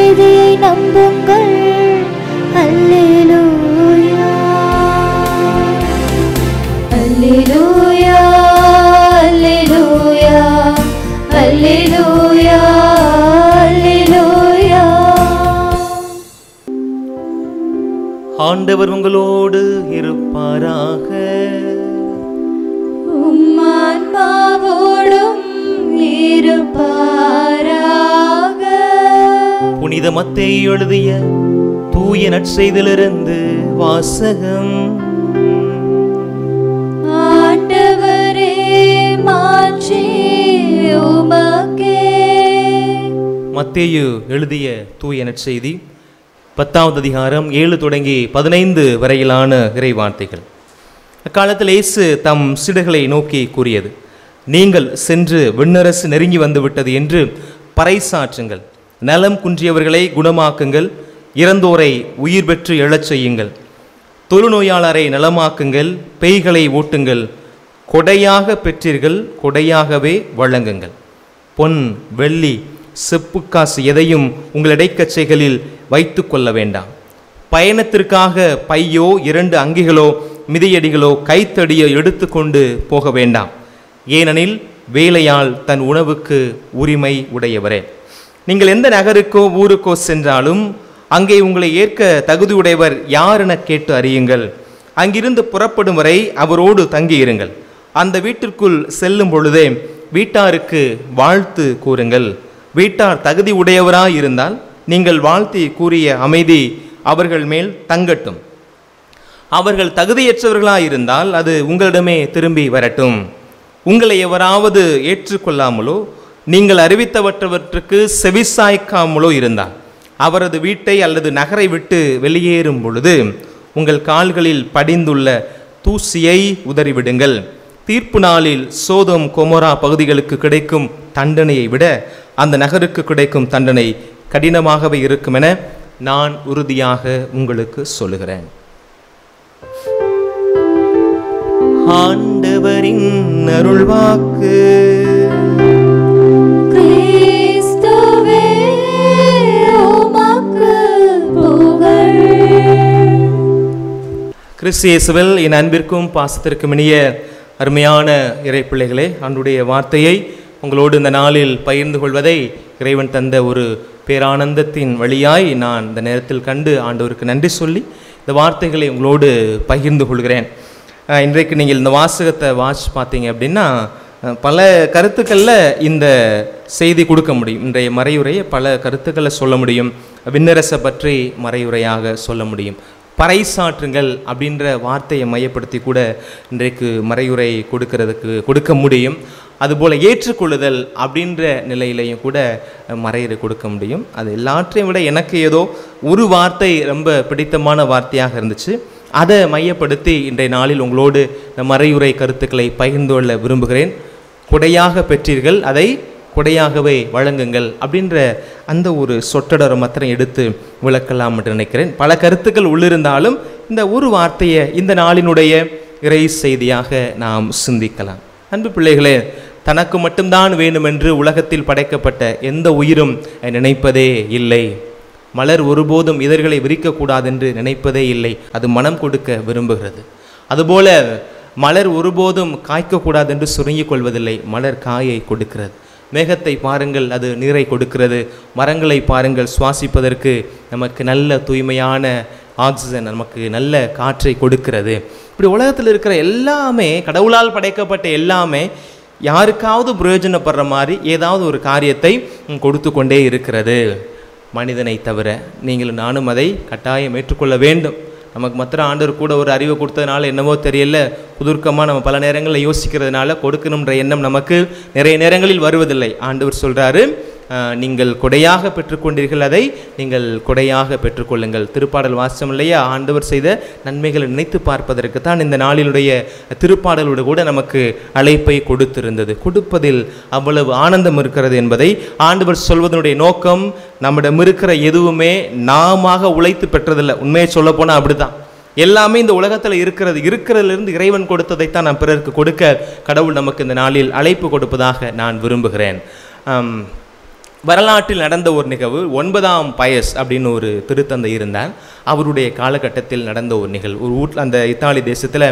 நற்செய்தியை நம்புங்கள் அல்லேலூயா அல்லேலூயா அல்லேலூயா அல்லேலூயா அல்லேலூயா ஆண்டவர் உங்களோடு இருப்பாராக உம்மான்மாவோடும் இருப்பாராக புனித மத்தேயு எழுதிய தூய நற்செய்திலிருந்து வாசகம் ஆண்டவரே மாற்றி உமக்கே மத்தேயு எழுதிய தூய நற்செய்தி பத்தாவது அதிகாரம் ஏழு தொடங்கி பதினைந்து வரையிலான இறைவார்த்தைகள் அக்காலத்தில் இயேசு தம் சிடுகளை நோக்கி கூறியது நீங்கள் சென்று விண்ணரசு நெருங்கி வந்துவிட்டது என்று பறைசாற்றுங்கள் நலம் குன்றியவர்களை குணமாக்குங்கள் இறந்தோரை உயிர் பெற்று எழச் செய்யுங்கள் தொழுநோயாளரை நலமாக்குங்கள் பேய்களை ஓட்டுங்கள் கொடையாக பெற்றீர்கள் கொடையாகவே வழங்குங்கள் பொன் வெள்ளி செப்புக்காசு எதையும் உங்கள் இடைக்கச்சைகளில் வைத்து கொள்ள வேண்டாம் பயணத்திற்காக பையோ இரண்டு அங்கிகளோ மிதியடிகளோ கைத்தடியோ எடுத்துக்கொண்டு போக வேண்டாம் ஏனெனில் வேலையால் தன் உணவுக்கு உரிமை உடையவரே நீங்கள் எந்த நகருக்கோ ஊருக்கோ சென்றாலும் அங்கே உங்களை ஏற்க தகுதியுடையவர் யார் என கேட்டு அறியுங்கள் அங்கிருந்து புறப்படும் வரை அவரோடு தங்கியிருங்கள் அந்த வீட்டிற்குள் செல்லும் பொழுதே வீட்டாருக்கு வாழ்த்து கூறுங்கள் வீட்டார் தகுதி உடையவராய் இருந்தால் நீங்கள் வாழ்த்தி கூறிய அமைதி அவர்கள் மேல் தங்கட்டும் அவர்கள் தகுதியற்றவர்களாய் இருந்தால் அது உங்களிடமே திரும்பி வரட்டும் உங்களை எவராவது ஏற்றுக்கொள்ளாமலோ நீங்கள் அறிவித்தவற்றவற்றுக்கு செவிசாய்க்காமலோ இருந்தால் அவரது வீட்டை அல்லது நகரை விட்டு வெளியேறும் பொழுது உங்கள் கால்களில் படிந்துள்ள தூசியை உதறிவிடுங்கள் தீர்ப்பு நாளில் சோதம் கொமோரா பகுதிகளுக்கு கிடைக்கும் தண்டனையை விட அந்த நகருக்கு கிடைக்கும் தண்டனை கடினமாகவே இருக்கும் என நான் உறுதியாக உங்களுக்கு சொல்லுகிறேன் ஆண்டவரின் அருள்வாக்கு கிறிஸ்துவே உமக்கு புகழ் கிறிஸ்து இயேசுவில் என் அன்பிற்கும் பாசத்திற்கும் இனிய அருமையான இறைப்பிள்ளைகளே அன்றுடைய வார்த்தையை உங்களோடு இந்த நாளில் பகிர்ந்து கொள்வதை இறைவன் தந்த ஒரு பேரானந்தத்தின் வழியாய் நான் இந்த நேரத்தில் கண்டு ஆண்டவருக்கு நன்றி சொல்லி இந்த வார்த்தைகளை உங்களோடு பகிர்ந்து கொள்கிறேன் அஹ், இன்றைக்கு நீங்கள் இந்த வாசகத்தை வாட்ச் பார்த்தீங்க அப்படின்னா அஹ், பல கருத்துக்களில் இந்த செய்தி கொடுக்க முடியும் இன்றைய மறையுரையை பல கருத்துக்களை சொல்ல முடியும் விண்ணரசை பற்றி மறையுரையாக சொல்ல முடியும் பறைசாற்றுங்கள் அப்படின்ற வார்த்தையை மையப்படுத்தி கூட இன்றைக்கு மறையுரை கொடுக்கறதுக்கு கொடுக்க முடியும் அதுபோல் ஏற்றுக்கொள்ளுதல் அப்படின்ற நிலையிலையும் கூட மறையுரை கொடுக்க முடியும் அது எல்லாற்றையும் விட எனக்கு ஏதோ ஒரு வார்த்தை ரொம்ப பிடித்தமான வார்த்தையாக இருந்துச்சு அதை மையப்படுத்தி இன்றைய நாளில் உங்களோடு இந்த மறையுரை கருத்துக்களை பகிர்ந்து கொள்ள விரும்புகிறேன் கொடையாக பெற்றீர்கள் அதை கொடையாகவே வழங்குங்கள் அப்படின்ற அந்த ஒரு சொற்றொடரை மாத்திரம் எடுத்து விளக்கலாம் என்று நினைக்கிறேன் பல கருத்துக்கள் உள்ளிருந்தாலும் இந்த ஒரு வார்த்தையை இந்த நாளினுடைய இறை செய்தியாக நாம் சிந்திக்கலாம் அன்பு பிள்ளைகளே தனக்கு மட்டும்தான் வேண்டுமென்று உலகத்தில் படைக்கப்பட்ட எந்த உயிரும் நினைப்பதே இல்லை மலர் ஒருபோதும் இதழ்களை விரிக்கக்கூடாதென்று நினைப்பதே இல்லை அது மனம் கொடுக்க விரும்புகிறது அதுபோல மலர் ஒருபோதும் காய்க்கக்கூடாது என்று சுருங்கிக் கொள்வதில்லை மலர் காயை கொடுக்கிறது மேகத்தை பாருங்கள் அது நீரை கொடுக்கிறது மரங்களை பாருங்கள் சுவாசிப்பதற்கு நமக்கு நல்ல தூய்மையான ஆக்சிஜன் நமக்கு நல்ல காற்றை கொடுக்கிறது இப்படி உலகத்தில் இருக்கிற எல்லாமே கடவுளால் படைக்கப்பட்ட எல்லாமே யாருக்காவது பிரயோஜனப்படுற மாதிரி ஏதாவது ஒரு காரியத்தை ம், கொடுத்து கொண்டே இருக்கிறது மனிதனை தவிர நீங்கள் நானும் அதை கட்டாயம் ஏற்றுக்கொள்ள வேண்டும் நமக்கு மாத்திரம் ஆண்டவர் கூட ஒரு அறிவை கொடுத்ததுனால என்னவோ தெரியல குதுர்க்கமாக நம்ம பல நேரங்களில் யோசிக்கிறதுனால கொடுக்கணுன்ற எண்ணம் நமக்கு நிறைய நேரங்களில் வருவதில்லை ஆண்டவர் சொல்கிறாரு நீங்கள் கொடையாக பெற்றுக்கொண்டீர்கள் அதை நீங்கள் கொடையாக பெற்றுக்கொள்ளுங்கள் திருப்பாடல் வாசம் இல்லையா ஆண்டவர் செய்த நன்மைகளை நினைத்து பார்ப்பதற்கு தான் இந்த நாளினுடைய திருப்பாடலோடு கூட நமக்கு அழைப்பை கொடுத்திருந்தது கொடுப்பதில் அவ்வளவு ஆனந்தம் இருக்கிறது என்பதை ஆண்டவர் சொல்வதனுடைய நோக்கம் நம்மிடம் இருக்கிற எதுவுமே நாமாக உழைத்து பெற்றதில்லை உண்மையை சொல்ல போனால் அப்படிதான் எல்லாமே இந்த உலகத்தில் இருக்கிறது இருக்கிறதிலிருந்து இறைவன் கொடுத்ததைத்தான் நாம் பிறருக்கு கொடுக்க கடவுள் நமக்கு இந்த நாளில் அழைப்பு கொடுப்பதாக நான் விரும்புகிறேன் ஆம், வரலாற்றில் நடந்த ஒரு நிகழ்வு ஒன்பதாம் பயஸ் அப்படின்னு ஒரு திருத்தந்தை இருந்தார் அவருடைய காலகட்டத்தில் நடந்த ஒரு நிகழ்வு ஒரு வீட்டில் அந்த இத்தாலி தேசத்தில்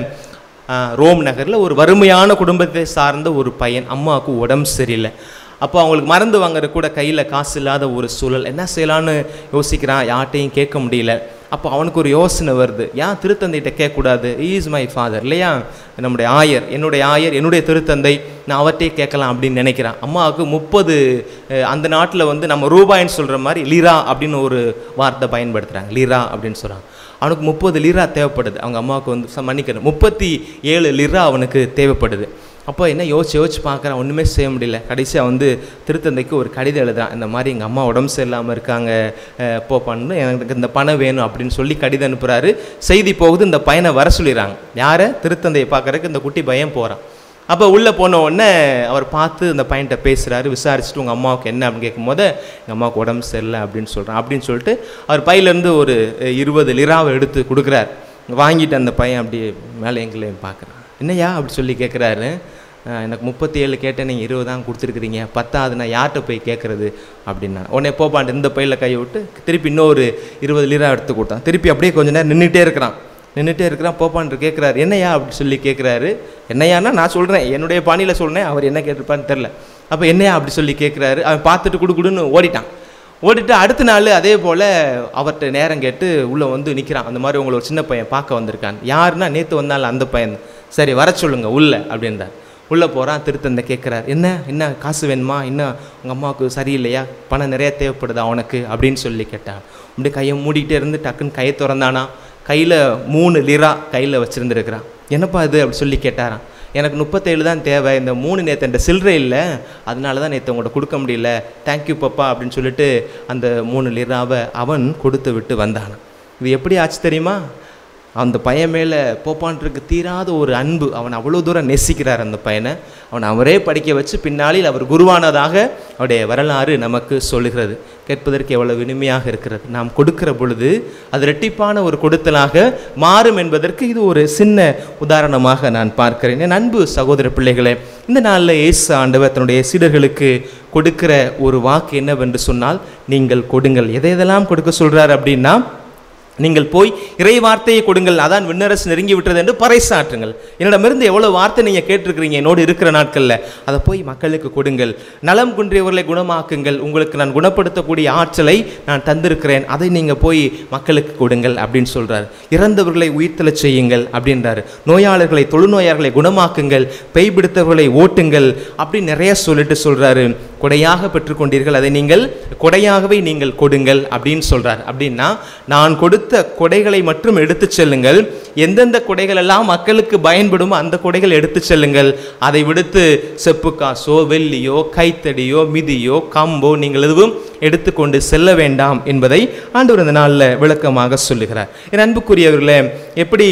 ரோம் நகரில் ஒரு வறுமையான குடும்பத்தை சார்ந்த ஒரு பையன் அம்மாவுக்கு உடம்பு சரியில்லை அப்போ அவங்களுக்கு மருந்து வாங்குற கூட கையில் காசு இல்லாத ஒரு சூழல் என்ன செய்யலான்னு யோசிக்கிறான் யார்ட்டையும் கேட்க முடியல அப்போ அவனுக்கு ஒரு யோசனை வருது ஏன் திருத்தந்தைகிட்ட கேட்கக்கூடாது இஸ் மை ஃபாதர் இல்லையா நம்முடைய ஆயர் என்னுடைய ஆயர் என்னுடைய திருத்தந்தை நான் அவர்கிட்டயே கேட்கலாம் அப்படின்னு நினைக்கிறேன் அம்மாவுக்கு முப்பது அந்த நாட்டில் வந்து நம்ம ரூபாய்ன்னு சொல்கிற மாதிரி லீரா அப்படின்னு ஒரு வார்த்தை பயன்படுத்துகிறாங்க லீரா அப்படின்னு சொல்கிறாங்க அவனுக்கு முப்பது லிரா தேவைப்படுது அவங்க அம்மாவுக்கு வந்து ச- மன்னிக்கணும் முப்பத்தி ஏழு லிரா அவனுக்கு தேவைப்படுது அப்போ என்ன யோசிச்சு யோசிச்சு பார்க்குறான் ஒன்றுமே செய்ய முடியல கடைசியாக வந்து திருத்தந்தைக்கு ஒரு கடிதம் எழுதுறான் இந்த மாதிரி எங்கள் அம்மா உடம்பு சரியில்லாமல் இருக்காங்க அஹ், போப்பான்னு எனக்கு இந்த பணம் வேணும் அப்படின்னு சொல்லி கடிதம் அனுப்புகிறாரு செய்தி போகுது இந்த பையனை வர சொல்லிடுறாங்க யாரை திருத்தந்தையை பார்க்கறதுக்கு இந்த குட்டி பையன் போகிறான் அப்போ உள்ளே போன உடனே அவர் பார்த்து இந்த பையன்கிட்ட பேசுகிறாரு விசாரிச்சுட்டு உங்கள் அம்மாவுக்கு என்ன அப்படின்னு கேட்கும்போது எங்கள் அம்மாவுக்கு உடம்பு சரியில்லை அப்படின்னு சொல்கிறான் அப்படின்னு சொல்லிட்டு அவர் பையிலேருந்து ஒரு அஹ், இருபது லிராவை எடுத்து கொடுக்குறாரு வாங்கிட்டு அந்த பையன் அப்படியே மேலே எங்களையும் பார்க்குறான் என்னய்யா அப்படி சொல்லி கேட்குறாரு எனக்கு முப்பத்தி ஏழு கேட்டேன் நீங்கள் இருபது தான் கொடுத்துருக்குறீங்க பத்தாவது நான் யார்கிட்ட போய் கேட்குறது அப்படின்னா உடனே போப்பாண்டு இந்த பையில கையை விட்டு திருப்பி இன்னொரு இருபது லிரா எடுத்து கொடுத்தான் திருப்பி அப்படியே கொஞ்ச நேரம் நின்றுட்டே இருக்கிறான் நின்றுட்டே இருக்கிறான் போப்பான்னு கேட்குறாரு என்னையா அப்படி சொல்லி கேட்குறாரு என்னையான்னா நான் சொல்கிறேன் என்னுடைய பாணியில் சொல்றேன் அவர் என்ன கேட்டிருப்பான்னு தெரில அப்போ என்னையா அப்படி சொல்லி கேட்குறாரு அவன் பார்த்துட்டு குடு குடுன்னு ஓடிட்டான் ஓடிட்டு அடுத்த நாள் அதே போல் அவர்கிட்ட நேரம் கேட்டு உள்ளே வந்து நிற்கிறான் அந்த மாதிரி உங்களை ஒரு சின்ன பையன் பார்க்க வந்திருக்கான் யாருன்னா நேற்று வந்தாலும் அந்த பையன் சரி வர சொல்லுங்க உள்ள அப்படின்றார் உள்ளே போகிறான் திருத்தந்தை கேட்குறார் என்ன என்ன காசு வேணுமா என்ன உங்கள் அம்மாவுக்கு சரியில்லையா பணம் நிறைய தேவைப்படுதா உனக்கு அப்படின்னு சொல்லி கேட்டான் அப்படியே கையை மூடிக்கிட்டே இருந்து டக்குன்னு கையை திறந்தானா கையில் மூணு லிரா கையில் வச்சுருந்துருக்கிறான் என்னப்பா இது அப்படி சொல்லி கேட்டாராம் எனக்கு முப்பத்தேழு தான் தேவை இந்த மூணு நேற்று என்கிட்ட சில்லறை இல்லை அதனால தான் நேற்று உங்கள்கிட்ட கொடுக்க முடியல தேங்க்யூ பப்பா அப்படின்னு சொல்லிட்டு அந்த மூணு லிராவை அவன் கொடுத்து விட்டு வந்தானான் இது எப்படி ஆச்சு தெரியுமா அந்த பையன் மேலே போப்பான்ருக்கு தீராத ஒரு அன்பு அவன் அவ்வளோ தூரம் நேசிக்கிறார் அந்த பையனை அவன் அவரே படிக்க வச்சு பின்னாளில் அவர் குருவானதாக அவருடைய வரலாறு நமக்கு சொல்லுகிறது கேட்பதற்கு எவ்வளவு இனிமையாக இருக்கிறது நாம் கொடுக்கிற பொழுது அது ரெட்டிப்பான ஒரு கொடுத்தலாக மாறும் என்பதற்கு இது ஒரு சின்ன உதாரணமாக நான் பார்க்கிறேன் என் அன்பு சகோதர பிள்ளைகளே இந்த நாளில் இயேசு ஆண்டவர் தன்னுடைய சீடர்களுக்கு கொடுக்கிற ஒரு வாக்கு என்னவென்று சொன்னால் நீங்கள் கொடுங்கள் எதை எதெல்லாம் கொடுக்க சொல்றார் அப்படின்னா நீங்கள் போய் இறை வார்த்தையை கொடுங்கள் அதான் விண்ணரசு நெருங்கி விட்டது என்று பறைசாற்றுங்கள் என்னிடமிருந்து எவ்வளோ வார்த்தை நீங்கள் கேட்டிருக்கிறீங்க என்னோடு இருக்கிற நாட்களில் அதை போய் மக்களுக்கு கொடுங்கள் நலம் குன்றியவர்களை குணமாக்குங்கள் உங்களுக்கு நான் குணப்படுத்தக்கூடிய ஆற்றலை நான் தந்திருக்கிறேன் அதை நீங்கள் போய் மக்களுக்கு கொடுங்கள் அப்படின்னு சொல்றாரு இறந்தவர்களை உயிர்த்தெழச் செய்யுங்கள் அப்படின்றாரு நோயாளர்களை தொழுநோயாளர்களை குணமாக்குங்கள் பேய் பிடித்தவர்களை ஓட்டுங்கள் அப்படி நிறைய சொல்லிட்டு சொல்றாரு கொடையாக பெற்றுக்கொண்டீர்கள் அதை நீங்கள் கொடையாகவே நீங்கள் கொடுங்கள் அப்படின்னு சொல்றார் அப்படின்னா நான் கொடுத்த கொடைகளை மட்டும் எடுத்துச் செல்லுங்கள் எந்தெந்த கொடைகள் எல்லாம் மக்களுக்கு பயன்படுமோ அந்த கொடைகள் எடுத்துச் செல்லுங்கள் அதை விடுத்து செப்பு காசோ வெள்ளியோ கைத்தடியோ மிதியோ கம்போ நீங்கள் எதுவும் எடுத்துக்கொண்டு செல்ல வேண்டாம் என்பதை ஆண்டவர் இந்த நாளில் விளக்கமாக சொல்லுகிறார் என் அன்புக்குரியவர்களே எப்படி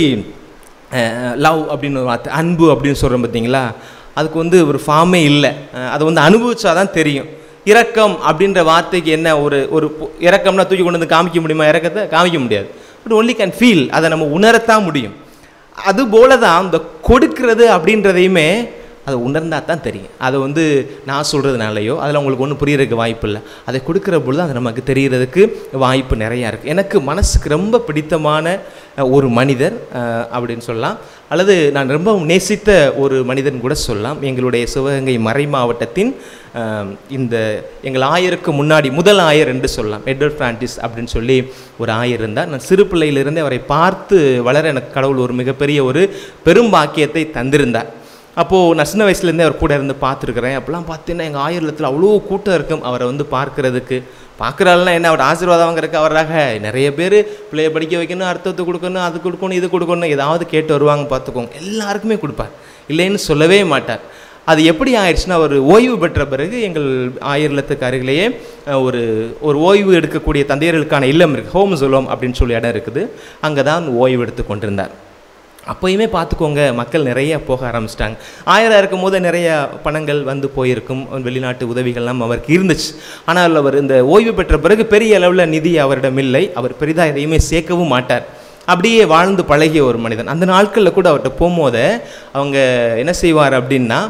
லவ் அப்படின்னு ஒரு வார்த்தை அன்பு அப்படின்னு சொல்கிறோம் பார்த்தீங்களா அதுக்கு வந்து ஒரு ஃபார்மே இல்லை அஹ் அதை வந்து அனுபவிச்சாதான் தெரியும் இரக்கம் அப்படின்ற வார்த்தைக்கு என்ன ஒரு ஒரு பு- இரக்கம்னா தூக்கி கொண்டு வந்து காமிக்க முடியுமா இரக்கத்தை காமிக்க முடியாது பட் ஒன்லி கேன் ஃபீல் அதை நம்ம உணரத்தான் முடியும் அதுபோல தான் இந்த கொடுக்கிறது அப்படின்றதையுமே அதை உணர்ந்தா தான் தெரியும் அதை வந்து நான் சொல்கிறதுனாலையோ அதில் உங்களுக்கு ஒன்றும் புரியறதுக்கு வாய்ப்பு இல்லை அதை கொடுக்குற பொழுது அது நமக்கு தெரியறதுக்கு வாய்ப்பு நிறையா இருக்குது எனக்கு மனசுக்கு ரொம்ப பிடித்தமான அஹ், ஒரு மனிதர் அஹ், அப்படின்னு சொல்லலாம் அல்லது நான் ரொம்ப நேசித்த ஒரு மனிதன் கூட சொல்லலாம் எங்களுடைய சிவகங்கை மறை மாவட்டத்தின் அஹ், இந்த எங்கள் ஆயருக்கு முன்னாடி முதல் ஆயர் என்று சொல்லலாம் எட்வர்ட் பிரான்டிஸ் அப்படின்னு சொல்லி ஒரு ஆயர் இருந்தார் நான் சிறு பிள்ளையிலிருந்தே அவரை பார்த்து வளர எனக்கு கடவுள் ஒரு மிகப்பெரிய ஒரு பெரும் பாக்கியத்தை தந்திருந்தார் அப்போது நான் சின்ன வயசுலேருந்தே அவர் கூட இருந்து பார்த்துருக்குறேன் அப்போலாம் பார்த்தீங்கன்னா எங்கள் ஆயிரத்தில் அவ்வளோ கூட்டம் இருக்கும் அவரை வந்து பார்க்கறதுக்கு பார்க்குறாள்னா என்ன அவர் ஆசீர்வாதம் வாங்குறதுக்கு அவராக நிறைய பேர் பிள்ளைய படிக்க வைக்கணும் அர்த்தத்தை கொடுக்கணும் அது கொடுக்கணும் இது கொடுக்கணும் ஏதாவது கேட்டு வருவாங்க பார்த்துக்கோங்க எல்லாருக்குமே கொடுப்பார் இல்லைன்னு சொல்லவே மாட்டார் அது எப்படி ஆயிடுச்சுன்னா ஒரு ஓய்வு பெற்ற பிறகு எங்கள் ஆயிரத்துக்கு அருகிலேயே அஹ், ஒரு ஒரு ஓய்வு எடுக்கக்கூடிய தந்தையர்களுக்கான இல்லம் இருக்குது ஹோம் சொல்லம் அப்படின்னு சொல்லி இடம் இருக்குது அங்கே தான் ஓய்வு எடுத்து கொண்டிருந்தார் அப்போயுமே பார்த்துக்கோங்க மக்கள் நிறைய போக ஆரம்பிச்சிட்டாங்க ஆயிரம் இருக்கும் போது நிறைய பணங்கள் வந்து போயிருக்கும் வெளிநாட்டு உதவிகள்லாம் அவருக்கு இருந்துச்சு ஆனால் அவர் இந்த ஓய்வு பெற்ற பிறகு பெரிய அளவில் நிதி அவரிடம் இல்லை அவர் பெரிதாக எதையுமே சேர்க்கவும் மாட்டார் அப்படியே வாழ்ந்து பழகிய ஒரு மனிதன் அந்த நாட்களில் கூட அவர்கிட்ட போகும்போது அவங்க என்ன செய்வார் அப்படின்னா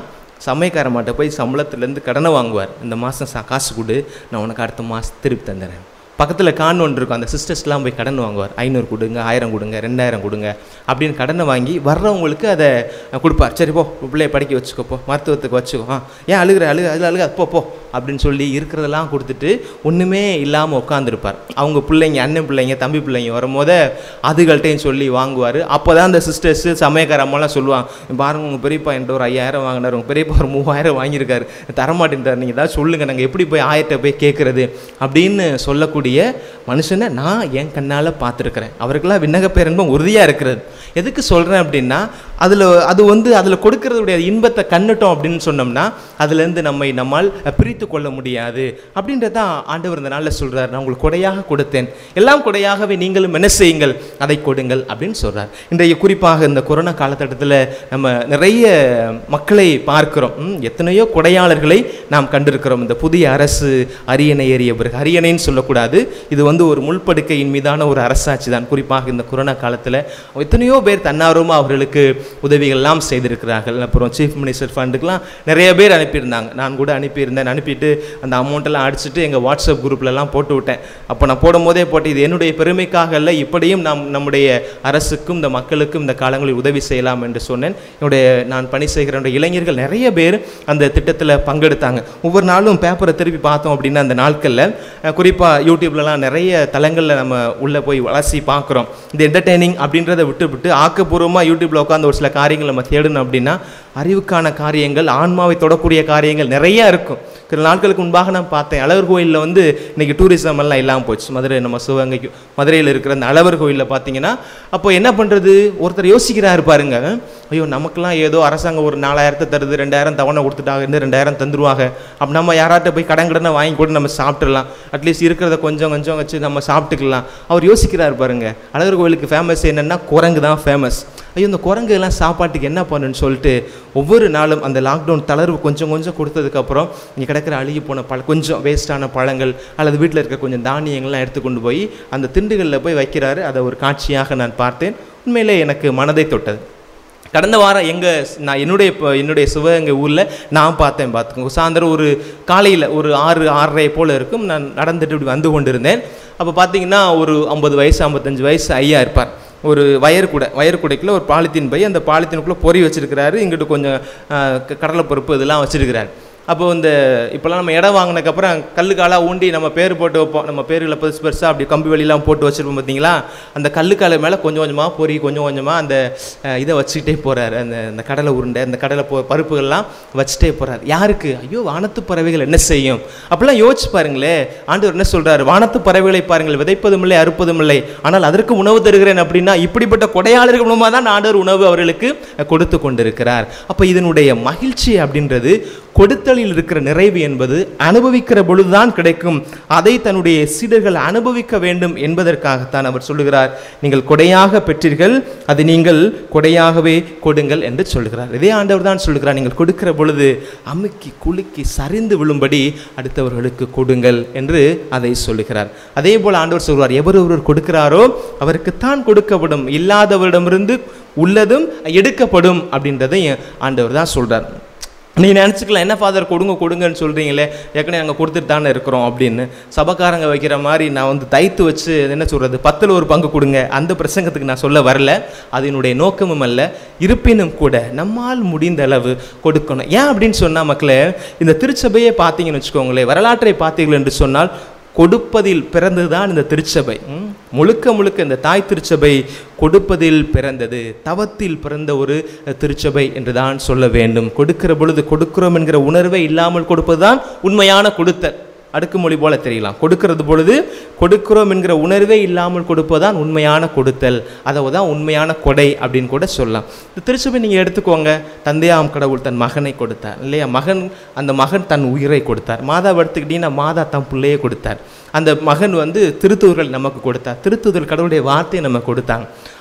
சமயக்காரமாட்ட போய் சம்பளத்துலேருந்து கடனை வாங்குவார் இந்த மாதம் சா காசு கொடு நான் உனக்கு அடுத்த மாதம் திருப்பி தந்துடுறேன் பக்கத்தில் கான் ஒன்று இருக்கும் அந்த சிஸ்டர்ஸ்லாம் போய் கடன் வாங்குவார் ஐநூறு கொடுங்க ஆயிரம் கொடுங்க ரெண்டாயிரம் கொடுங்க அப்படின்னு கடனை வாங்கி வர்றவங்களுக்கு அதை கொடுப்பார் சரி போ உன் பிள்ளைய படிக்க வச்சுக்கோ போ மருத்துவத்துக்கு வச்சுக்கோ ஆ ஏன் அழுகிற அழுக அதில் அழுக போ போ அப்படின்னு சொல்லி இருக்கிறதெல்லாம் கொடுத்துட்டு ஒன்றுமே இல்லாமல் உட்காந்துருப்பார் அவங்க பிள்ளைங்க அண்ணன் பிள்ளைங்க தம்பி பிள்ளைங்க வரும்போது அதுகள்கிட்டையும் சொல்லி வாங்குவார் அப்போ தான் அந்த சிஸ்டர்ஸு சமயக்கார அம்மாலாம் சொல்லுவாங்க பாருங்க உங்கள் பெரியப்பா என்கிட்ட ஒரு ஐயாயிரம் வாங்கினார் உங்கள் பெரியப்பா ஒரு மூவாயிரம் வாங்கியிருக்காரு தரமாட்டேன்றார் நீங்கள் ஏதாவது சொல்லுங்கள் நாங்கள் எப்படி போய் ஆயிரத்தை போய் கேட்குறது அப்படின்னு சொல்லக்கூடிய மனுஷனை நான் என் கண்ணால் பார்த்துருக்குறேன் அவருக்கெல்லாம் விண்ணக பேரன்பம் உறுதியாக இருக்கிறது எதுக்கு சொல்கிறேன் அப்படின்னா அதில் அது வந்து அதில் கொடுக்கறதுடைய இன்பத்தை கண்ணுட்டோம் அப்படின்னு சொன்னோம்னா அதுலேருந்து நம்மை நம்மால் பிரித்து கொள்ள முடியாது அப்படின்றதான் ஆண்டவர் இந்த நாளில் சொல்கிறார் நான் உங்களுக்கு கொடையாக கொடுத்தேன் எல்லாம் கொடையாகவே நீங்களும் என்ன செய்யுங்கள் அதை கொடுங்கள் அப்படின்னு சொல்கிறார் இன்றைய குறிப்பாக இந்த கொரோனா காலகட்டத்தில் நம்ம நிறைய மக்களை பார்க்கிறோம் ம், எத்தனையோ கொடையாளர்களை நாம் கண்டிருக்கிறோம் இந்த புதிய அரசு அரியணை ஏறிய பிறகு அரியணைன்னு சொல்லக்கூடாது இது வந்து ஒரு முள்படுக்கையின் மீதான ஒரு அரசாட்சி தான் குறிப்பாக இந்த கொரோனா காலத்தில் எத்தனையோ பேர் தன்னார்வமாக அவர்களுக்கு உதவிகள்லாம் செய்திருக்கிறார்கள் அப்புறம் சீஃப் மினிஸ்டர் ஃபண்டுக்கெலாம் நிறைய பேர் அனுப்பியிருந்தாங்க நான் கூட அனுப்பியிருந்தேன் அனுப்பிட்டு அந்த அமௌண்ட்டெல்லாம் அடிச்சுட்டு எங்கள் வாட்ஸ்அப் குரூப்லலாம் போட்டு விட்டேன் அப்போ நான் போடும்போதே போட்டு இது என்னுடைய பெருமைக்காக அல்ல இப்படியும் நாம் நம்முடைய அரசுக்கும் இந்த மக்களுக்கும் இந்த காலங்களில் உதவி செய்யலாம் என்று சொன்னேன் என்னுடைய நான் பணி செய்கிற என்னுடைய இளைஞர்கள் நிறைய பேர் அந்த திட்டத்தில் பங்கெடுத்தாங்க ஒவ்வொரு நாளும் பேப்பரை திருப்பி பார்த்தோம் அப்படின்னா அந்த நாட்களில் குறிப்பாக யூடியூப்லலாம் நிறைய தளங்களில் நம்ம உள்ளே போய் வளர்ச்சி பார்க்குறோம் இந்த என்டர்டெய்னிங் அப்படின்றத விட்டு விட்டு ஆக்கப்பூர்வமாக யூடியூப்பில் உட்காந்து ஒரு சில காரியங்கள் நம்ம தேடணும் அப்படின்னா அறிவுக்கான காரியங்கள் ஆன்மாவை தொடக்கூடிய காரியங்கள் நிறைய இருக்கும் சில நாட்களுக்கு முன்பாக நான் பார்த்தேன் அழகர் கோயிலில் வந்து இன்னைக்கு டூரிசம் எல்லாம் இல்லாமல் போச்சு மதுரை நம்ம சிவகங்கைக்கு மதுரையில் இருக்கிற அந்த அழகர் கோயிலில் பார்த்தீங்கன்னா அப்போ என்ன பண்ணுறது ஒருத்தர் யோசிக்கிறாரு பாருங்க ஐயோ நமக்கெல்லாம் ஏதோ அரசாங்கம் ஒரு நாலாயிரத்தை தருது ரெண்டாயிரம் தவணை கொடுத்துட்டாங்க இன்னும் ரெண்டாயிரம் தந்துருவாங்க அப்போ நம்ம யாராட்ட போய் கடன் கடனை வாங்கி கூட நம்ம சாப்பிட்டுடலாம் அட்லீஸ்ட் இருக்கிறத கொஞ்சம் கொஞ்சம் வச்சு நம்ம சாப்பிட்டுக்கலாம் அவர் யோசிக்கிறார் பாருங்க அழகர் கோயிலுக்கு ஃபேமஸ் என்னன்னா குரங்கு தான் ஃபேமஸ் ஐயோ இந்த குரங்கு எல்லாம் சாப்பாட்டுக்கு என்ன பண்ணுன்னு சொல்லிட்டு ஒவ்வொரு நாளும் அந்த லாக்டவுன் தளர்வு கொஞ்சம் கொஞ்சம் கொடுத்ததுக்கப்புறம் இங்கே கிடக்கிற அழுகி போன பழ கொஞ்சம் வேஸ்டான பழங்கள் அல்லது வீட்டில் இருக்க கொஞ்சம் தானியங்கள்லாம் எடுத்து கொண்டு போய் அந்த திண்டுகளில் போய் வைக்கிறாரு அதை ஒரு காட்சியாக நான் பார்த்தேன் உண்மையிலே எனக்கு மனதை தொட்டது கடந்த வாரம் எங்கள் நான் என்னுடைய இப்போ என்னுடைய சிவகங்கை ஊரில் நான் பார்த்தேன் பார்த்துக்கோங்க சாயந்தரம் ஒரு காலையில் ஒரு ஆறு ஆறரை போல் இருக்கும் நான் நடந்துட்டு இப்படி வந்து கொண்டிருந்தேன் அப்போ பார்த்தீங்கன்னா ஒரு ஐம்பது வயசு ஐம்பத்தஞ்சு வயசு ஐயா இருப்பார் ஒரு வயர் கூடை வயர் கூடைக்குள்ள ஒரு பாலித்தீன் பை அந்த பாலித்தீனுக்குள்ளே பொறி வச்சிருக்கிறாரு இங்கிட்டு கொஞ்சம் ஆஹ், க- கடலைப்பருப்பு இதெல்லாம் வச்சிருக்கிறாரு அப்போ இந்த இப்போலாம் நம்ம இடம் வாங்கினதுக்கப்புறம் கல்லு காலாக ஊண்டி நம்ம பேர் போட்டு வைப்போம் நம்ம பேர்களை பெருசு பெருசாக அப்படி கம்பி வெளியெல்லாம் போட்டு வச்சிருப்போம் பார்த்தீங்களா அந்த கல்லு காலை மேலே கொஞ்சம் கொஞ்சமாக பொறி கொஞ்சம் கொஞ்சமாக அந்த அஹ், இதை வச்சுக்கிட்டே போகிறாரு அந்த அந்த கடலை உருண்டை அந்த கடலை பொ பருப்புகள்லாம் வச்சுட்டே போகிறாரு யாருக்கு ஐயோ வானத்து பறவைகள் என்ன செய்யும் அப்படிலாம் யோசிச்சு பாருங்களே ஆண்டவர் என்ன சொல்றாரு வானத்து பறவைகளை பாருங்கள் விதைப்பதும் இல்லை அறுப்பதும் இல்லை ஆனால் அதற்கு உணவு தருகிறேன் அப்படின்னா இப்படிப்பட்ட கொடையாளர்கள் மூலமாக தான் ஆண்டவர் உணவு அவர்களுக்கு கொடுத்து கொண்டிருக்கிறார் அப்போ இதனுடைய மகிழ்ச்சி அப்படின்றது கொடுத்தலில் இருக்கிற நிறைவு என்பது அனுபவிக்கிற பொழுதுதான் கிடைக்கும் அதை தன்னுடைய சீடர்கள் அனுபவிக்க வேண்டும் என்பதற்காகத்தான் அவர் சொல்லுகிறார் நீங்கள் கொடையாக பெற்றீர்கள் அதை நீங்கள் கொடையாகவே கொடுங்கள் என்று சொல்லுகிறார் இதே ஆண்டவர் தான் சொல்லுகிறார் நீங்கள் கொடுக்கிற பொழுது அமுக்கி குலுக்கி சரிந்து விழும்படி அடுத்தவர்களுக்கு கொடுங்கள் என்று அதை சொல்லுகிறார் அதே போல் ஆண்டவர் சொல்கிறார் எவர் ஒருவர் கொடுக்கிறாரோ அவருக்குத்தான் கொடுக்கப்படும் இல்லாதவரிடமிருந்து உள்ளதும் எடுக்கப்படும் அப்படின்றதை ஆண்டவர் தான் சொல்றார் நீ நினச்சிக்கலாம் என்ன ஃபாதர் கொடுங்க கொடுங்கன்னு சொல்கிறீங்களே ஏற்கனவே நாங்கள் கொடுத்துட்டு தானே இருக்கிறோம் அப்படின்னு சபக்காரங்க வைக்கிற மாதிரி நான் வந்து தைத்து வச்சு என்ன சொல்கிறது பத்தில் ஒரு பங்கு கொடுங்க அந்த பிரசங்கத்துக்கு நான் சொல்ல வரல அது என்னுடைய நோக்கமும் அல்ல இருப்பினும் கூட நம்மால் முடிந்த அளவு கொடுக்கணும் ஏன் அப்படின்னு சொன்னால் மக்களே இந்த திருச்சபையை பார்த்தீங்கன்னு வச்சுக்கோங்களேன் வரலாற்றை பார்த்தீர்கள் என்று சொன்னால் கொடுப்பதில் பிறந்ததுதான் இந்த திருச்சபை ம்? முழுக்க முழுக்க இந்த தாய் திருச்சபை கொடுப்பதில் பிறந்தது தவத்தில் பிறந்த ஒரு திருச்சபை என்றுதான் சொல்ல வேண்டும் கொடுக்கிற பொழுது கொடுக்கிறோம் என்கிற உணர்வே இல்லாமல் கொடுப்பதுதான் உண்மையான கொடுத்தல் அடுக்குமொழி போல தெரியலாம் கொடுக்கிறது பொழுது கொடுக்கிறோம் என்கிற உணர்வே இல்லாமல் கொடுப்பதுதான் உண்மையான கொடுத்தல் அதை தான் உண்மையான கொடை அப்படின்னு கூட சொல்லலாம் இந்த திருச்சபை நீங்கள் எடுத்துக்கோங்க தந்தையாம் கடவுள் தன் மகனை கொடுத்தார் இல்லையா மகன் அந்த மகன் தன் உயிரை கொடுத்தார் மாதா எடுத்துக்கிட்டீங்கன்னா மாதா தன் பிள்ளையை கொடுத்தார் அந்த மகன் வந்து திருத்துதர்கள் நமக்கு கொடுத்தார் திருத்துதல் கடவுளுடைய வார்த்தையை நமக்கு கொடுத்தாங்க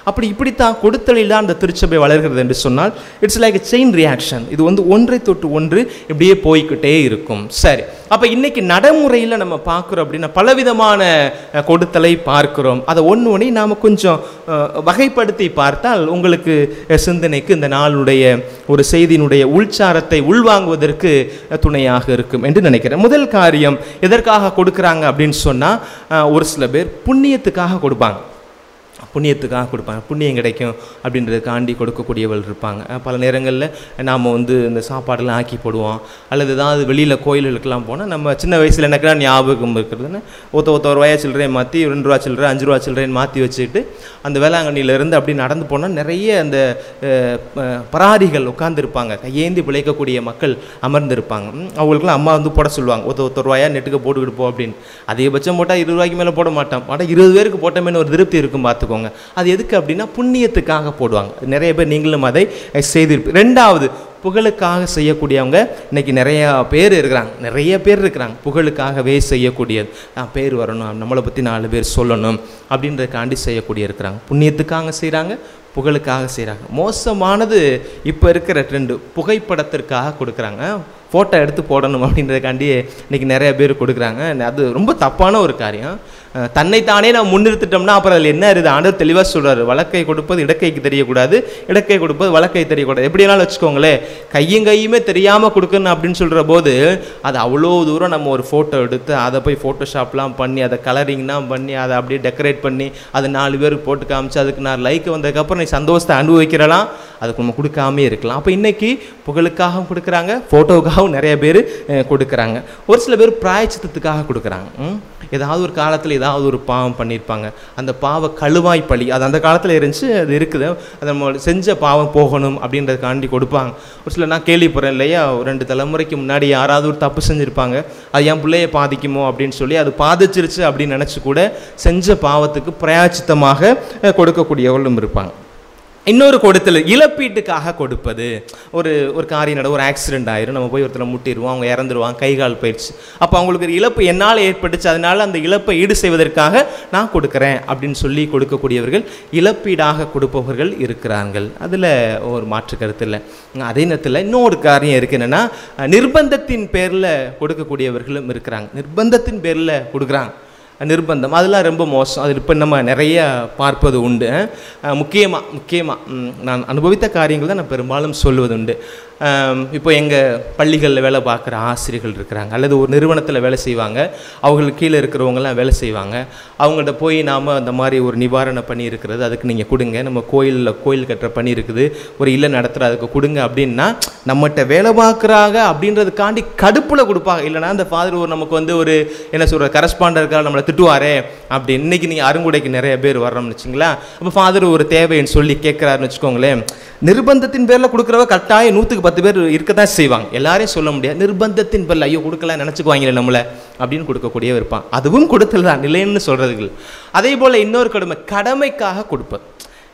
அப்படி இப்படித்தான் கொடுத்தலில் தான் அந்த திருச்சபை வளர்கிறது என்று சொன்னால் it's like a chain reaction இது வந்து ஒன்றை தொட்டு ஒன்று இப்படியே போய்க்கிட்டே இருக்கும் சரி அப்போ இன்னைக்கு நடைமுறையில் நம்ம பார்க்குறோம் அப்படின்னா பலவிதமான அஹ், கொடுத்தலை பார்க்கிறோம் அதை ஒன்று ஒன்றி நாம் கொஞ்சம் அஹ், வகைப்படுத்தி பார்த்தால் உங்களுக்கு அஹ், சிந்தனைக்கு இந்த நாளுடைய ஒரு செய்தியினுடைய உள்சாரத்தை உள்வாங்குவதற்கு அஹ், துணையாக இருக்கும் என்று நினைக்கிறேன் முதல் காரியம் எதற்காக கொடுக்குறாங்க அப்படின்னு சொன்னால் ஒரு சில பேர் புண்ணியத்துக்காக கொடுப்பாங்க புண்ணியத்துக்காக கொடுப்பாங்க புண்ணியம் கிடைக்கும் அப்படின்றதுக்காண்டி கொடுக்கக்கூடியவர்கள் இருப்பாங்க அஹ் பல நேரங்களில் நாம் வந்து இந்த சாப்பாடெல்லாம் ஆக்கி போடுவோம் அல்லது ஏதாவது வெளியில் கோயில்களுக்கெல்லாம் போனால் நம்ம சின்ன வயசில் எனக்குலாம் ஞாபகம் இருக்கிறதுன்னு ஒருத்த ஒருத்த ஒரு ரூபாய் சில்லறையை மாற்றி ரெண்டு ரூபா சில்லறை அஞ்சு ரூபா சில்லறைன்னு மாற்றி வச்சுக்கிட்டு அந்த வேளாங்கண்ணியிலேருந்து அப்படி நடந்து போனால் நிறைய அந்த அஹ், அஹ், பராரிகள் உட்காந்துருப்பாங்க கையேந்தி பிழைக்கக்கூடிய மக்கள் அமர்ந்திருப்பாங்க ம், அவங்களுக்குலாம் அம்மா வந்து போட சொல்லுவாங்க ஒருத்த ஒருத்த ரூபாயா நெட்டுக்கு போட்டுக்கிட்டு போ அப்படின்னு அதிகபட்சம் போட்டால் இருபது ரூபாய்க்கு மேலே போட மாட்டோம் ஆனால் இருபது பேருக்கு போட்டோமேனு ஒரு திருப்தி இருக்கும் பார்த்துக்கோங்க அது எதுக்கு அப்படின்னா புண்ணியத்துக்காக போடுவாங்க நிறைய பேர் நீங்களும் அதை செய்திருப்பீங்க ரெண்டாவது புகழுக்காக செய்யக்கூடியவங்க இன்னைக்கு நிறைய பேர் இருக்கிறாங்க நிறைய பேர் இருக்கிறாங்க புகழுக்காகவே செய்யக்கூடியது நான் பேர் வரணும் நம்மளை பற்றி நாலு பேர் சொல்லணும் அப்படின்றதுக்காண்டி செய்யக்கூடிய இருக்கிறாங்க புண்ணியத்துக்காக செய்கிறாங்க புகழுக்காக செய்கிறாங்க மோசமானது இப்போ இருக்கிற ட்ரெண்டு புகைப்படத்திற்காக கொடுக்குறாங்க ஃபோட்டோ எடுத்து போடணும் அப்படின்றதுக்காண்டி இன்னைக்கு நிறைய பேர் கொடுக்குறாங்க அது ரொம்ப தப்பான ஒரு காரியம் அஹ் தன்னைத்தானே நான் முன்னிறுத்திட்டோம்னா அப்புறம் அதில் என்ன இருக்குது ஆண்டவர் தெளிவாக சொல்றாரு வழக்கை கொடுப்பது இடக்கைக்கு தெரியக்கூடாது இடக்கை கொடுப்பது வழக்கை தெரியக்கூடாது எப்படி வேணாலும் வச்சுக்கோங்களேன் கையும் கையுமே தெரியாமல் கொடுக்கணும் அப்படின்னு சொல்கிற போது அது அவ்வளோ தூரம் நம்ம ஒரு ஃபோட்டோ எடுத்து அதை போய் ஃபோட்டோஷாப்லாம் பண்ணி அதை கலரிங்லாம் பண்ணி அதை அப்படியே டெக்கரேட் பண்ணி அதை நாலு பேருக்கு போட்டு காமிச்சு அதுக்கு நான் லைக் வந்ததுக்கப்புறம் நீ சந்தோஷத்தை அனுபவிக்கிறலாம் அதுக்கு நம்ம கொடுக்காமே இருக்கலாம் அப்போ இன்னைக்கு புகழுக்காகவும் கொடுக்குறாங்க ஃபோட்டோவுக்காகவும் நிறைய பேர் கொடுக்குறாங்க ஒரு சில பேர் பிராயச்சித்தத்துக்காக கொடுக்குறாங்க ம்? ஏதாவது ஒரு காலத்தில் ஏதாவது ஒரு பாவம் பண்ணியிருப்பாங்க அந்த பாவ கழுவாய் பழி அது அந்த காலத்தில் இருந்துச்சு அது இருக்குது அது நம்ம செஞ்ச பாவம் போகணும் அப்படின்றதுக்காண்டி கொடுப்பாங்க ஒரு சில நான் கேள்விப்படுறேன் இல்லையா ஒரு ரெண்டு தலைமுறைக்கு முன்னாடி யாராவது ஒரு தப்பு செஞ்சுருப்பாங்க அது என் பிள்ளைய பாதிக்குமோ அப்படின்னு சொல்லி அது பாதிச்சிருச்சு அப்படின்னு நினச்சி கூட செஞ்ச பாவத்துக்கு பிரயாச்சித்தமாக அஹ், கொடுக்கக்கூடியவர்களும் இருப்பாங்க இன்னொரு கொடுத்தல் இழப்பீட்டுக்காக கொடுப்பது ஒரு ஒரு காரியம் நட ஒரு ஆக்சிடென்ட் ஆயிரும் நம்ம போய் ஒருத்தரை முட்டிடுவோம் அவங்க இறந்துருவாங்க கை கால் போயிடுச்சு அப்போ அவங்களுக்கு ஒரு இழப்பு என்னால் ஏற்பட்டுச்சு அதனால அந்த இழப்பை ஈடு செய்வதற்காக நான் கொடுக்குறேன் அப்படின்னு சொல்லி கொடுக்கக்கூடியவர்கள் இழப்பீடாக கொடுப்பவர்கள் இருக்கிறார்கள் அதில் ஒரு மாற்று கருத்து இல்லை அதே நேரத்தில் இன்னொரு காரியம் இருக்குது என்னென்னா நிர்பந்தத்தின் பேரில் கொடுக்கக்கூடியவர்களும் இருக்கிறாங்க நிர்பந்தத்தின் பேரில் கொடுக்குறாங்க நிர்பந்தம் அதெல்லாம் ரொம்ப மோசம் அது இப்போ நம்ம நிறைய பார்ப்பது உண்டு முக்கியமாக முக்கியமாக நான் அனுபவித்த காரியங்கள் தான் நான் பெரும்பாலும் சொல்லுவது உண்டு அஹ், இப்போ எங்கள் பள்ளிகளில் வேலை பார்க்குற ஆசிரியர்கள் இருக்கிறாங்க அல்லது ஒரு நிறுவனத்தில் வேலை செய்வாங்க அவங்களுக்கு கீழே இருக்கிறவங்கலாம் வேலை செய்வாங்க அவங்கள்ட்ட போய் நாம் அந்த மாதிரி ஒரு நிவாரண பணி இருக்கிறது அதுக்கு நீங்கள் கொடுங்க நம்ம கோயிலில் கோயில் கட்டுற பணி இருக்குது ஒரு இல்லை நடத்துகிற அதுக்கு கொடுங்க அப்படின்னா நம்மகிட்ட வேலை பார்க்குறாங்க அப்படின்றதுக்காண்டி கடுப்பில் கொடுப்பாங்க இல்லைனா அந்த ஃபாதர் ஒரு நமக்கு வந்து ஒரு என்ன சொல்கிற கரஸ்பாண்டருக்காக நம்மளை திட்டுவாரே அப்படி இன்னைக்கு நீங்கள் அருங்குடைக்கு நிறைய பேர் வர்றோம்னு வச்சுங்களேன் அப்போ ஃபாதர் ஒரு தேவைன்னு சொல்லி கேட்குறாருன்னு வச்சுக்கோங்களேன் நிர்பந்தத்தின் பேரில் கொடுக்குறவ கட்டாயம் நூற்றுக்கு பத்து பேர் இருக்க தான் செய்வாங்க எல்லாரையும் சொல்ல முடியாது நிர்பந்தத்தின் பேரில் ஐயோ கொடுக்கலாம் நினச்சிக்குவாங்களே நம்மளை அப்படின்னு கொடுக்கக்கூடிய இருப்பான் அதுவும் கொடுத்தல் தான் நிலைன்னு சொல்கிறதுகள் அதே போல் இன்னொரு கடமை கடமைக்காக கொடுப்பது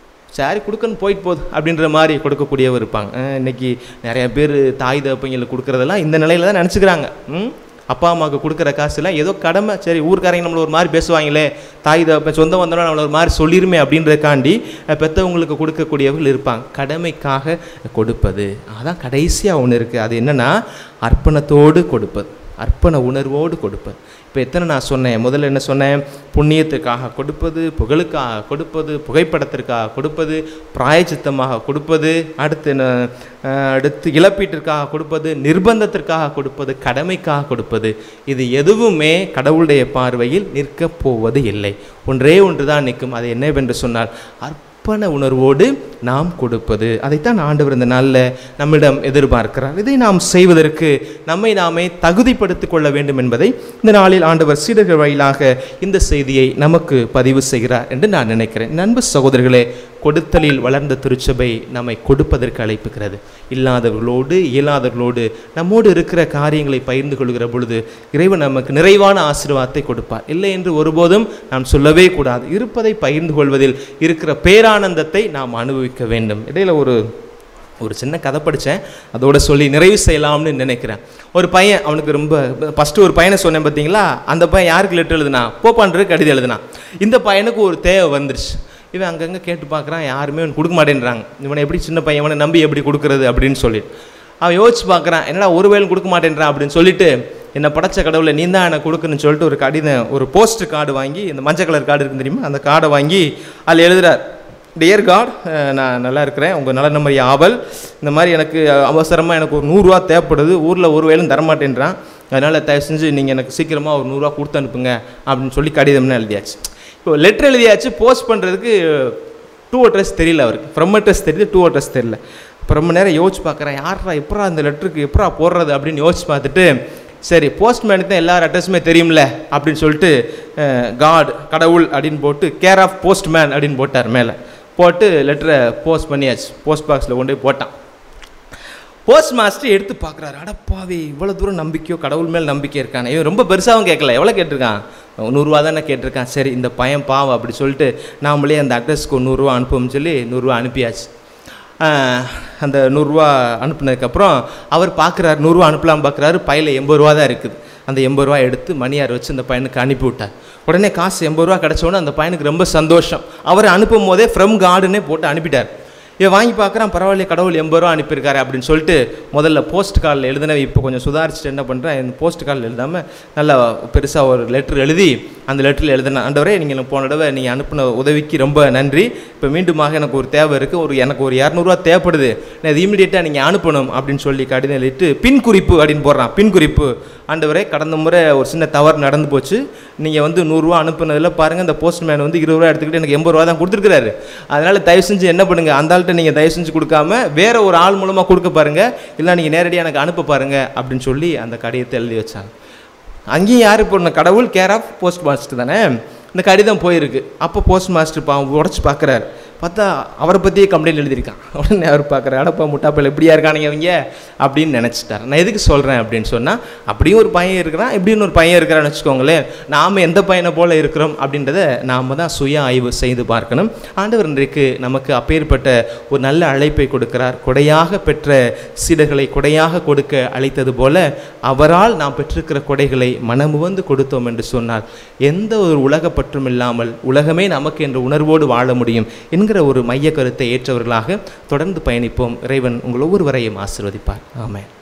சரி கொடுக்கணும் போயிட்டு போகுது அப்படின்ற மாதிரி கொடுக்கக்கூடியவர் இருப்பாங்க அஹ் இன்னைக்கு நிறைய பேர் தாய் தகப்பங்களுக்கு கொடுக்குறதெல்லாம் இந்த நிலையில தான் நினச்சிக்கிறாங்க ம் அப்பா அம்மாவுக்கு கொடுக்குற காசுலாம் ஏதோ கடமை சரி ஊர்க்காரங்க நம்மளை ஒரு மாதிரி பேசுவாங்களே தாய் தகப்பன் சொந்த வந்தோம்னா நம்மளை ஒரு மாதிரி சொல்லிருமே அப்படின்றதுக்காண்டி அஹ் பெத்தவங்களுக்கு கொடுக்கக்கூடியவர்கள் இருப்பாங்க கடமைக்காக கொடுப்பது அதான் கடைசியாக ஒன்று இருக்குது அது என்னன்னா அர்ப்பணத்தோடு கொடுப்பது அர்ப்பண உணர்வோடு கொடுப்பது இப்போ எத்தனை நான் சொன்னேன் முதல்ல என்ன சொன்னேன் புண்ணியத்துக்காக கொடுப்பது புகழுக்காக கொடுப்பது புகைப்படத்திற்காக கொடுப்பது பிராயச்சித்தமாக கொடுப்பது அடுத்து என்ன அஹ், அடுத்து இழப்பீட்டிற்காக கொடுப்பது நிர்பந்தத்திற்காக கொடுப்பது கடமைக்காக கொடுப்பது இது எதுவுமே கடவுளுடைய பார்வையில் நிற்கப் போவது இல்லை ஒன்றே ஒன்று தான் நிற்கும் அது என்னவென்று சொன்னால் அர்ப்பண உணர்வோடு நாம் கொடுப்பது அதைத்தான் ஆண்டவர் இந்த நாளில் நம்மிடம் எதிர்பார்க்கிறார் இதை நாம் செய்வதற்கு நம்மை நாமே தகுதிப்படுத்திக் கொள்ள வேண்டும் என்பதை இந்த நாளில் ஆண்டவர் சீடர்கள் வழியிலாக இந்த செய்தியை நமக்கு பதிவு செய்கிறார் என்று நான் நினைக்கிறேன் நண்பு சகோதரர்களே கொடுத்தலில் வளர்ந்த திருச்சபை நம்மை கொடுப்பதற்கு அழைப்புகிறது இல்லாதவர்களோடு இயலாதவர்களோடு நம்மோடு இருக்கிற காரியங்களை பகிர்ந்து கொள்கிற பொழுது இறைவன் நமக்கு நிறைவான ஆசீர்வாதத்தை கொடுப்பார் இல்லை என்று ஒருபோதும் நாம் சொல்லவே கூடாது இருப்பதை பகிர்ந்து கொள்வதில் இருக்கிற பேரானந்தத்தை நாம் அனுபவிக்க வேண்டும் இடையில ஒரு ஒரு சின்ன கதை படித்தேன் அதோட சொல்லி நிறைவு செய்யலாம்னு நினைக்கிறேன் ஒரு பையன் அவனுக்கு ரொம்ப ஃபஸ்ட்டு ஒரு பையனை சொன்னேன் பார்த்தீங்களா அந்த பையன் யாருக்கு லெட்டர் எழுதுனா போப்பான்றதுக்கு கடிதம் எழுதுனா இந்த பையனுக்கு ஒரு தேவை வந்துருச்சு இவன் அங்கங்கே கேட்டு பார்க்குறான் யாருமே இவன் கொடுக்க மாட்டேன்றாங்க இவனை எப்படி சின்ன பையன் இவனை நம்பி எப்படி கொடுக்குறது அப்படின்னு சொல்லிட்டு அவன் யோசிச்சு பார்க்குறான் என்னடா ஒரு வேலை கொடுக்க மாட்டேன்றான் அப்படின்னு சொல்லிட்டு என்னை படைச்ச கடவுளை நீ தான் எனக்கு கொடுக்குன்னு சொல்லிட்டு ஒரு கடிதம் ஒரு போஸ்ட் கார்டு வாங்கி இந்த மஞ்சள் கலர் கார்டு இருக்கு தெரியுமா அந்த கார்டை வாங்கி அதில் எழுதுறார் டியர் காட் நான் நல்லா இருக்கிறேன் உங்கள் நல்ல நம்பர் ஆவல் இந்த மாதிரி எனக்கு அவசரமாக எனக்கு ஒரு நூறுரூவா தேவைப்படுது ஊரில் ஒரு வேலும் தரமாட்டேன்றான் அதனால் தயவு செஞ்சு நீங்கள் எனக்கு சீக்கிரமாக ஒரு நூறுரூவா கொடுத்து அனுப்புங்க அப்படின்னு சொல்லி கடிதம்னு எழுதியாச்சு இப்போ லெட்டர் எழுதியாச்சு போஸ்ட் பண்ணுறதுக்கு டூ அட்ரஸ் தெரியல அவருக்கு ஃப்ரம் அட்ரஸ் தெரியுது டூ அட்ரஸ் தெரியல இப்போ ரொம்ப நேரம் யோசிச்சு பார்க்குறேன் யாரா எப்பரா அந்த லெட்டருக்கு எப்பரா போடுறது அப்படின்னு யோசிச்சு பார்த்துட்டு சரி போஸ்ட்மேனுக்கு தான் எல்லார் அட்ரஸுமே தெரியும்ல அப்படின்னு சொல்லிட்டு காட் கடவுள் அப்படின்னு போட்டு கேர் ஆஃப் போஸ்ட்மேன் அப்படின்னு போட்டார் மேலே போட்டு லெட்டரை போஸ்ட் பண்ணியாச்சு போஸ்ட் பாக்ஸில் கொண்டு போய் போட்டான் போஸ்ட் மாஸ்டர் எடுத்து பார்க்குறாரு அடப்பாவே இவ்வளோ தூரம் நம்பிக்கையோ கடவுள் மேல் நம்பிக்கை இருக்கானே இவன் ரொம்ப பெருசாகவும் கேட்கல எவ்வளோ கேட்டிருக்கான் நூறுரூவா தானே கேட்டிருக்கான் சரி இந்த பையன் பாவம் அப்படி சொல்லிட்டு நாமளே அந்த அட்ரஸ்க்கு நூறுரூவா அனுப்புவோம்னு சொல்லி நூறுரூவா அனுப்பியாச்சு ஆஹ், அந்த நூறுரூவா அனுப்புனதுக்கப்புறம் அவர் பார்க்குறாரு நூறுரூவா அனுப்பலாம் பார்க்குறாரு பையில் எண்பது ரூபா தான் இருக்குது அந்த எண்பது ரூபா எடுத்து மணியார் வச்சு அந்த பையனுக்கு அனுப்பி விட்டார் உடனே காசு எண்பது ரூபா கிடச்சோன்னே அந்த பையனுக்கு ரொம்ப சந்தோஷம் அவர் அனுப்பும் போதே ஃப்ரம் கார்டுன்னே போட்டு அனுப்பிட்டார் இவன் வாங்கி பார்க்குறான் பரவாயில்ல கடவுள் எண்பது ரூபா அனுப்பியிருக்காரு அப்படின்னு சொல்லிட்டு முதல்ல போஸ்ட் கார்டில் எழுதினவன் இப்போ கொஞ்சம் சுதாரிச்சுட்டு என்ன பண்ணுறேன் இந்த போஸ்ட் கார்டில் எழுதாமல் நல்லா பெருசாக ஒரு லெட்டர் எழுதி அந்த லெட்டரில் எழுதினேன் ஆண்டவரே நீங்கள் எனக்கு போன தடவை நீங்கள் அனுப்பின உதவிக்கு ரொம்ப நன்றி இப்போ மீண்டுமாக எனக்கு ஒரு தேவை இருக்குது ஒரு எனக்கு ஒரு இரநூறுவா தேவைப்படுது நான் இது இமீடியட்டாக நீங்கள் அனுப்பணும் அப்படின்னு சொல்லி கடிதம் எழுதிட்டு பின் குறிப்பு அப்படின்னு போடுறான் பின் குறிப்பு ஆண்டவரே கடந்த முறை ஒரு சின்ன தவறு நடந்து போச்சு நீங்கள் வந்து நூறுரூவா அனுப்புனதில் பாருங்கள் இந்த போஸ்ட்மேன் வந்து இருபது ரூபா எடுத்துக்கிட்டு எனக்கு எண்பது ரூபா தான் கொடுத்துருக்காரு அதனால் தயவு செஞ்சு என்ன பண்ணுங்கள் அந்த ஆள்கிட்ட நீங்கள் தயவு செஞ்சு கொடுக்காம வேற ஒரு ஆள் மூலமாக கொடுக்க பாருங்கள் இல்லை நீங்கள் நேரடியாக எனக்கு அனுப்ப பாருங்கள் அப்படின்னு சொல்லி அந்த கடிதத்தை எழுதி வச்சாங்க அங்கேயும் யார் போடணும் கடவுள் கேர் ஆஃப் போஸ்ட் மாஸ்டர் தானே இந்த கடிதம் போயிருக்கு அப்போ போஸ்ட் மாஸ்டர் பாவம் உடச்சி பார்க்குறாரு பார்த்தா அவரை பற்றியே கம்ப்ளைண்ட் எழுதியிருக்கான் உடனே அவர் பார்க்குறாரு அடப்பா முட்டாப்பில் எப்படியா இருக்கானுங்க அவங்க அப்படின்னு நினச்சிட்டார் நான் எதுக்கு சொல்கிறேன் அப்படின்னு சொன்னால் அப்படியும் ஒரு பையன் இருக்கிறான் இப்படின்னு ஒரு பையன் இருக்கிறான்னு வச்சுக்கோங்களேன் நாம் எந்த பையனை போல் இருக்கிறோம் அப்படின்றத நாம் தான் சுய ஆய்வு செய்து பார்க்கணும் ஆண்டவர் இன்றைக்கு நமக்கு அப்பேற்பட்ட ஒரு நல்ல அழைப்பை கொடுக்கிறார் கொடையாக பெற்ற சீடர்களை கொடையாக கொடுக்க அழைத்தது போல அவரால் நாம் பெற்றிருக்கிற கொடைகளை மனமுவந்து கொடுத்தோம் என்று சொன்னார் எந்த ஒரு உலக பற்றும் இல்லாமல் உலகமே நமக்கு என்ற உணர்வோடு வாழ முடியும் என்கிற ஒரு மைய கருத்தை ஏற்றவர்களாக தொடர்ந்து பயணிப்போம் இறைவன் உங்கள் ஒவ்வொருவரையும் ஆசீர்வதிப்பார் ஆமென்